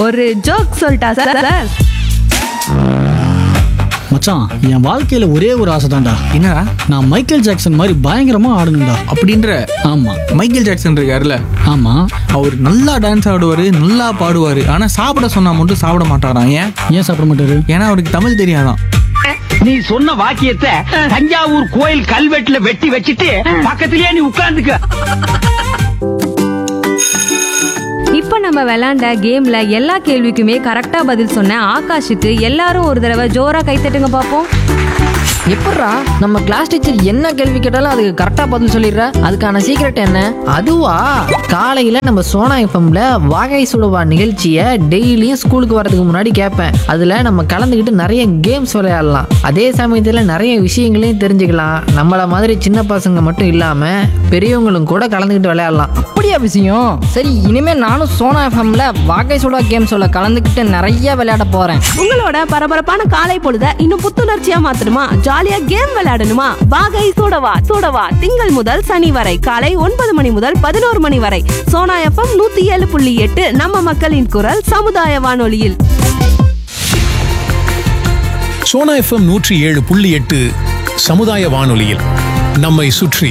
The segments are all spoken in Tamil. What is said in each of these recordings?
ஒரு ஜோக் சொல்லிட்டா சார் சார் மச்சான் என் வாழ்க்கையில ஒரே ஒரு ஆசை தான்டா என்னடா நான் மைக்கேல் ஜாக்சன் மாதிரி பயங்கரமா ஆடணும்டா அப்படின்ற ஆமா மைக்கேல் ஜாக்சன் இருக்காருல்ல ஆமா அவர் நல்லா டான்ஸ் ஆடுவார் நல்லா பாடுவார் ஆனால் சாப்பிட சொன்னா மட்டும் சாப்பிட மாட்டாராம் ஏன் ஏன் சாப்பிட மாட்டாரு ஏன்னா அவருக்கு தமிழ் தெரியாதான் நீ சொன்ன வாக்கியத்தை தஞ்சாவூர் கோயில் கல்வெட்டுல வெட்டி வச்சிட்டு பக்கத்திலேயே நீ உட்கார்ந்துக்க இப்போ நம்ம விளையாண்ட கேம்ல எல்லா கேள்விக்குமே கரெக்டா பதில் சொன்ன ஆகாஷுக்கு எல்லாரும் ஒரு தடவை ஜோரா கை தட்டுங்க பார்ப்போம் எப்பட்றா நம்ம கிளாஸ் டீச்சர் என்ன கேள்வி கேட்டாலும் அதுக்கு கரெக்டா பதில் சொல்லிடுற அதுக்கான சீக்ரெட் என்ன அதுவா காலையில நம்ம சோனா எஃப்எம்ல வாகை சுடுவா நிகழ்ச்சியை டெய்லியும் ஸ்கூலுக்கு வரதுக்கு முன்னாடி கேட்பேன் அதுல நம்ம கலந்துக்கிட்டு நிறைய கேம்ஸ் விளையாடலாம் அதே சமயத்துல நிறைய விஷயங்களையும் தெரிஞ்சுக்கலாம் நம்மள மாதிரி சின்ன பசங்க மட்டும் இல்லாம பெரியவங்களும் கூட கலந்துக்கிட்டு விளையாடலாம் அப்படியா விஷயம் சரி இனிமே நானும் சோனா எஃப்எம்ல வாகை சுடா கேம்ஸோட கலந்துக்கிட்டு நிறைய விளையாட போறேன் உங்களோட பரபரப்பான காலை பொழுத இன்னும் புத்துணர்ச்சியா மாத்தணுமா ஜாலியா கேம் விளையாடணுமா வாகை சூடவா சூடவா திங்கள் முதல் சனி வரை காலை ஒன்பது மணி முதல் பதினோரு மணி வரை சோனா எஃப்எம் நூத்தி ஏழு புள்ளி எட்டு நம்ம மக்களின் குரல் சமுதாய வானொலியில் சோனா எஃப்எம் நூற்றி ஏழு புள்ளி எட்டு சமுதாய வானொலியில் நம்மை சுற்றி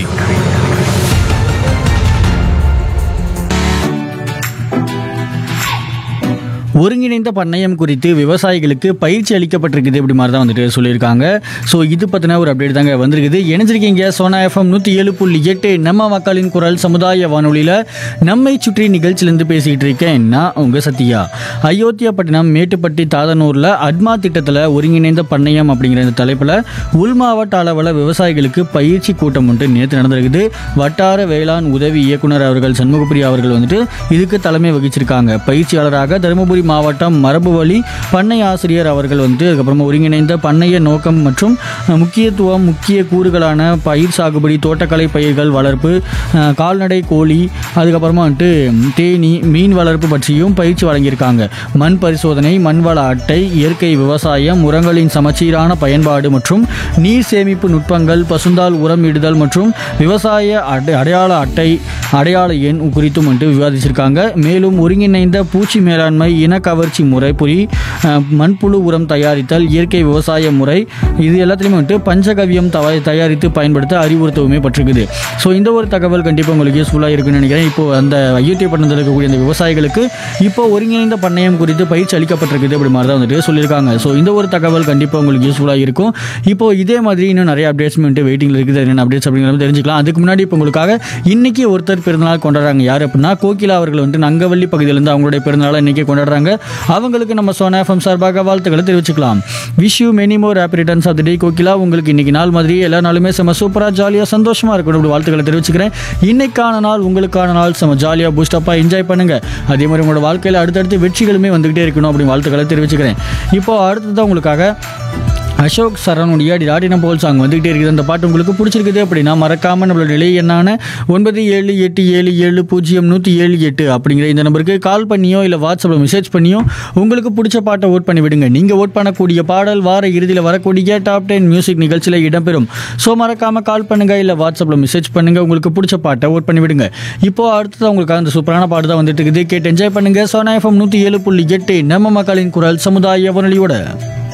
ஒருங்கிணைந்த பண்ணையம் குறித்து விவசாயிகளுக்கு பயிற்சி அளிக்கப்பட்டிருக்குது இப்படி மாதிரி தான் வந்துட்டு சொல்லியிருக்காங்க ஸோ இது பற்றின ஒரு அப்டேட் தாங்க வந்திருக்குது இணைஞ்சிருக்கீங்க சோனா எஃப்எம் நூற்றி ஏழு புள்ளி எட்டு நம்ம மக்களின் குரல் சமுதாய வானொலியில் நம்மை சுற்றி நிகழ்ச்சியிலேருந்து பேசிக்கிட்டு இருக்கேன் நான் உங்கள் சத்யா அயோத்தியாப்பட்டினம் மேட்டுப்பட்டி தாதனூரில் அட்மா திட்டத்தில் ஒருங்கிணைந்த பண்ணையம் அப்படிங்கிற இந்த தலைப்பில் உள் மாவட்ட அளவில் விவசாயிகளுக்கு பயிற்சி கூட்டம் ஒன்று நேற்று நடந்திருக்குது வட்டார வேளாண் உதவி இயக்குனர் அவர்கள் சண்முகப்பிரியா அவர்கள் வந்துட்டு இதுக்கு தலைமை வகிச்சிருக்காங்க பயிற்சியாளராக தருமபுரி மாவட்டம் மரபு வழி பண்ணை ஆசிரியர் அவர்கள் வந்து அதுக்கப்புறமா ஒருங்கிணைந்த பண்ணைய நோக்கம் மற்றும் அஹ், முக்கியத்துவம் முக்கிய கூறுகளான பயிர் சாகுபடி தோட்டக்கலை பயிர்கள் வளர்ப்பு அஹ், கால்நடை கோழி அதுக்கப்புறமா வந்துட்டு தேனீ மீன் வளர்ப்பு பற்றியும் பயிற்சி வழங்கியிருக்காங்க மண் பரிசோதனை மண்வள அட்டை இயற்கை விவசாயம் உரங்களின் சமச்சீரான பயன்பாடு மற்றும் நீர் சேமிப்பு நுட்பங்கள் பசுந்தால் உரம் இடுதல் மற்றும் விவசாய அடை அடையாள அட்டை அடையாள எண் குறித்தும் வந்துட்டு விவாதிச்சிருக்காங்க மேலும் ஒருங்கிணைந்த பூச்சி மேலாண்மை இனக்கவர்ச்சி முறை புரி அஹ், மண்புழு உரம் தயாரித்தல் இயற்கை விவசாய முறை இது எல்லாத்துலேயுமே வந்துட்டு பஞ்சகவியம் தவ தயாரித்து பயன்படுத்த அறிவுறுத்தவுமே பட்டிருக்குது ஸோ இந்த ஒரு தகவல் கண்டிப்பாக உங்களுக்கு யூஸ்ஃபுல்லாக இருக்குன்னு நினைக்கிறேன் இப்போ அந்த ஐயோட்டி பட்டணத்தில் இருக்கக்கூடிய அந்த விவசாயிகளுக்கு இப்போ ஒருங்கிணைந்த பண்ணையம் குறித்து பயிற்சி அளிக்கப்பட்டிருக்குது அப்படி மாதிரி தான் வந்துட்டு சொல்லியிருக்காங்க ஸோ இந்த ஒரு தகவல் கண்டிப்பாக உங்களுக்கு யூஸ்ஃபுல்லாக இருக்கும் இப்போ இதே மாதிரி இன்னும் நிறைய அப்டேட்ஸ் வந்துட்டு வெயிட்டிங்கில் இருக்குது என்னென்ன அப்டேட்ஸ் அப்படிங்கிறத தெரிஞ்சுக்கலாம் அதுக்கு முன்னாடி இப்போ உங்களுக்காக இன்னைக்கு ஒருத்தர் பிறந்தநாள் கொண்டாடுறாங்க யார் அப்படின்னா கோகிலா அவர்கள் வந்து நங்கவள்ளி பகுதியிலேருந்து அவங்களுடைய பிறந்தநாளை இன்னைக்கு கொண்டாடுறாங்க அவங்களுக்கு நம்ம சோனா எஃப்எம் சார்பாக வாழ்த்துக்களை தெரிவிச்சுக்கலாம் wish you many more happy returns of the day Kokila உங்களுக்கு இன்னைக்கு நாள் மாதிரி எல்லா நாளுமே செம சூப்பராக ஜாலியாக சந்தோஷமாக இருக்கணும் அப்படி வாழ்த்துக்களை தெரிவிச்சுக்கிறேன் இன்னைக்கான நாள் உங்களுக்கான நாள் செம ஜாலியாக பூஸ்டப்பாக என்ஜாய் பண்ணுங்க அதே மாதிரி உங்களோட வாழ்க்கையில் அடுத்தடுத்து வெற்றிகளுமே வந்துகிட்டே இருக்கணும் அப்படி வாழ்த்துக்களை தெரிவிச்சுக்கிறேன் இப்போ அடுத்ததான் உங்களுக்காக அசோக் சரணுடைய டாடின போல் சாங் வந்துகிட்டே இருக்குது அந்த பாட்டு உங்களுக்கு பிடிச்சிருக்குது அப்படின்னா மறக்காம நம்மளோட நிலை என்னான ஒன்பது ஏழு எட்டு ஏழு ஏழு பூஜ்ஜியம் நூற்றி ஏழு எட்டு அப்படிங்கிற இந்த நம்பருக்கு கால் பண்ணியோ இல்லை வாட்ஸ்அப்பில் மெசேஜ் பண்ணியோ உங்களுக்கு பிடிச்ச பாட்டை ஓட் பண்ணி விடுங்க நீங்கள் ஓட் பண்ணக்கூடிய பாடல் வார இறுதியில் வரக்கூடிய டாப் டென் மியூசிக் நிகழ்ச்சியில் இடம்பெறும் ஸோ மறக்காம கால் பண்ணுங்க இல்லை வாட்ஸ்அப்பில் மெசேஜ் பண்ணுங்க உங்களுக்கு பிடிச்ச பாட்டை ஓட் பண்ணி விடுங்க இப்போ அடுத்தது உங்களுக்கு அந்த சூப்பரான பாட்டு தான் வந்துட்டு இருக்குது கேட்டு என்ஜாய் பண்ணுங்க சோனா எஃப்எம் நூற்றி ஏழு புள்ளி எட்டு நம்ம மக்களின் குரல் சமுதாய வானொலியோட